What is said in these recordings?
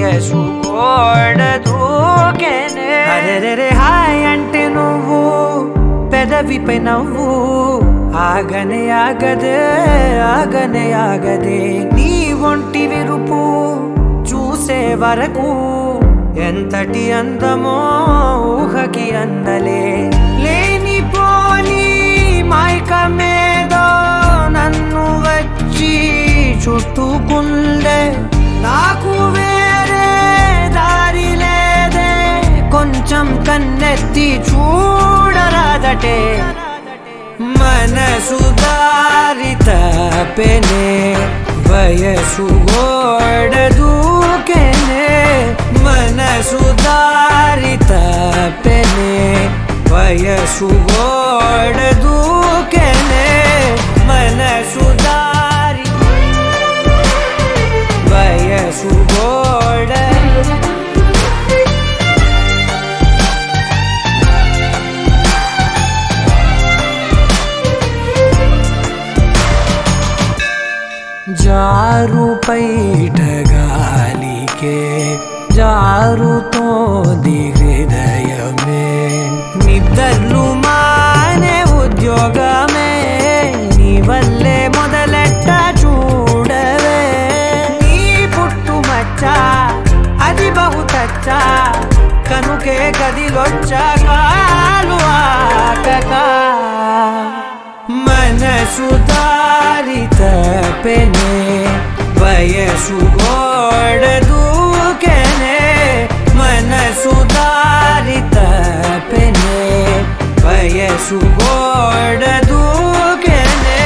వయసు గోడ దూకెనే అరెరెరే హాయ్ అంటే నువ్వు పెదవిపై నవ్వు ఆగనే ఆగదే ఆగనే ఆగదే నీ ఒంటి విరుపు చూసే వరకు ఎంతటి అందమో ఊహకి అందలే లేనిపోని మైకమేదో నన్ను వచ్చి చుట్టుకుండే నాకు వేరే దారి లేదే కొంచెం కన్నెత్తి చూడరాదటే మనసు దారి తపెనే వయసు గోడ దూకెనే మనసు దారి తపెనే వయసు గోడ దూకెనే మనసు దారి వయసు గోడ జారు పైట గాలికే జారుతోంది హృదయమే నిద్రలు మానే ఉద్యోగమే నీ వల్లే మొదలెట్ట చూడవే నీ పుట్టుమచ్చ అది బహుతచ్చ కనుకే గదిలొచ్చా కాలు ఆకగా మనసు దారి తపెనే వయసు గోడ దూకెనే మనసు దారి తపెనే వయసు గోడ దూకెనే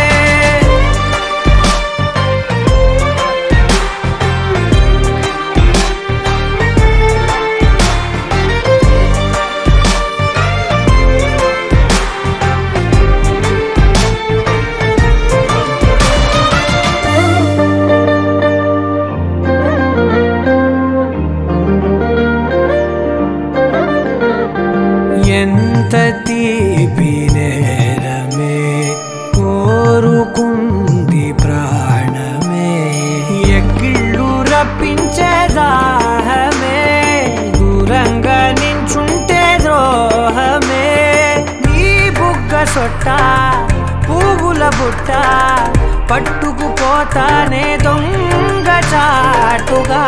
ఎంత తీపి నేరమే కోరుకుంది ప్రాణమే ఎక్కిళ్ళు రప్పించే దాహమే దూరంగా నించుంటే ద్రోహమే నీ బుగ్గ సొట్ట పువ్వుల బుట్ట పట్టుకుపోతానే దొంగ చాటుగా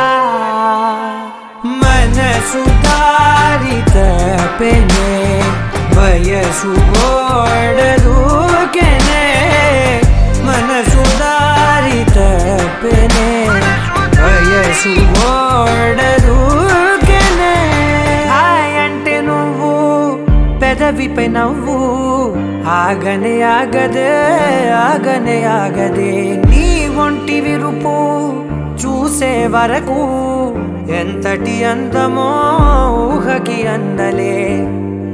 మనసు దారి తపెనే వయసు గోడ దూకెనే మనసు దారి తపెనే వయసు గోడ దూకెనే హాయ్ అంటే నువ్వు పెదవిపై నవ్వు ఆగనే ఆగదే ఆగనే ఆగదే నీ ఒంటి విరుపు చూసే వరకు ఎంతటి అందమో ఊహకి అందలే